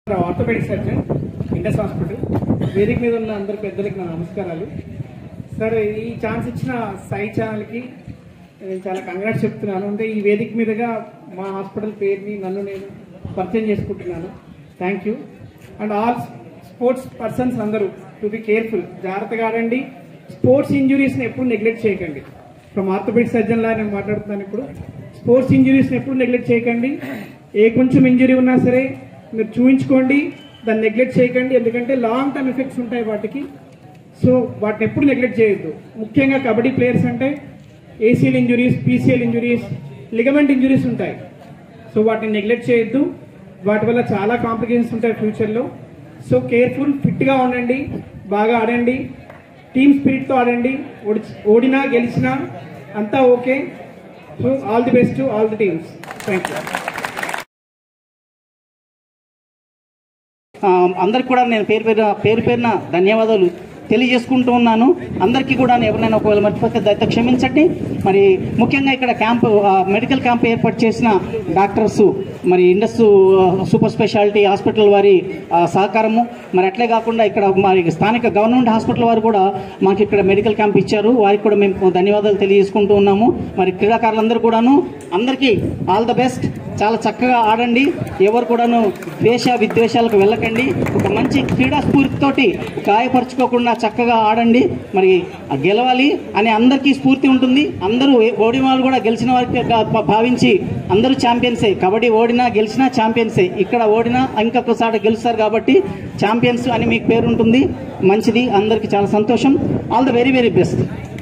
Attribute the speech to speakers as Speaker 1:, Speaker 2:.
Speaker 1: orthopaedic surgeon Indus hospital వేదిక మీద ఉన్న అందరి పెద్దలకి నా నమస్కారాలు సార్ ఈ ఛాన్స్ ఇచ్చిన సాయి ఛానల్కి నేను చాలా కంగ్రాట్స్ చెప్తున్నాను అంటే ఈ వేదిక మీదుగా మా హాస్పిటల్ పేరుని నన్ను నేను పరిచయం చేసుకుంటున్నాను thank you and all sports persons అందరూ టు బి కేర్ఫుల్ జాగ్రత్తగా ఆడండి స్పోర్ట్స్ ఇంజురీస్ని ఎప్పుడు నెగ్లెక్ట్ చేయకండి ఫ్రమ్ ఆర్థోపెడిక్ సర్జన్ లా నేను మాట్లాడుతున్నాను ఇప్పుడు స్పోర్ట్స్ ఇంజురీస్ని ఎప్పుడు నెగ్లెక్ట్ చేయకండి ఏ కొంచెం ఇంజురీ ఉన్నా సరే మీరు చూయించుకోండి దాన్ని నెగ్లెక్ట్ చేయకండి ఎందుకంటే లాంగ్ టర్మ్ ఎఫెక్ట్స్ ఉంటాయి వాటికి సో వాటిని ఎప్పుడు నెగ్లెక్ట్ చేయొద్దు ముఖ్యంగా కబడ్డీ ప్లేయర్స్ అంటే ACL injuries PCL injuries ligament injuries ఉంటాయి సో వాటిని నెగ్లెక్ట్ చేయొద్దు వాటి వల్ల చాలా కాంప్లికేషన్స్ ఉంటాయి ఫ్యూచర్లో సో కేర్ఫుల్ ఫిట్గా ఉండండి బాగా ఆడండి టీమ్ స్పిరిట్తో ఆడండి ఓడి- ఓడినా గెలిచినా అంతా okay so all the best all the teams thank you
Speaker 2: ఆ, అందరికి కూడా నేను పేరు పేరు పేరు పేరున ధన్యవాదాలు తెలియజేసుకుంటూ ఉన్నాను అందరికీ కూడా ఎవరైనా ఒకవేళ మర్చిపోతే దయతో క్షమించండి మరి ముఖ్యంగా ఇక్కడ క్యాంపు ఆ, మెడికల్ క్యాంప్ ఏర్పాటు చేసిన డాక్టర్స్ మరి ఇండస్ ఆ, సూపర్ స్పెషాలిటీ హాస్పిటల్ వారి ఆ, సహకారము మరి అట్లే కాకుండా ఇక్కడ మరి స్థానిక గవర్నమెంట్ హాస్పిటల్ వారు కూడా మాకు ఇక్కడ మెడికల్ క్యాంప్ ఇచ్చారు వారికి కూడా మేము ధన్యవాదాలు తెలియజేసుకుంటూ ఉన్నాము మరి క్రీడాకారులందరూ కూడాను అందరికీ ఆల్ ద బెస్ట్ చాలా చక్కగా ఆడండి ఎవరు కూడాను ద్వేష విద్వేషాలకు వెళ్ళకండి ఒక మంచి క్రీడా స్ఫూర్తితోటి గాయపరచుకోకుండా చక్కగా ఆడండి మరి ఆ గెలవాలి అని అందరికీ స్ఫూర్తి ఉంటుంది అందరూ ఏ- ఓడిన వాళ్ళు కూడా గెలిచిన వారికి గా- భావించి అందరూ ఛాంపియన్సే కబడ్డీ ఓడినా గెలిచినా ఛాంపియన్సే ఇక్కడ ఓడినా ఇంకొకసారి గెలుస్తారు కాబట్టి ఛాంపియన్స్ అని మీకు పేరు ఉంటుంది మంచిది అందరికీ చాలా సంతోషం all the very very best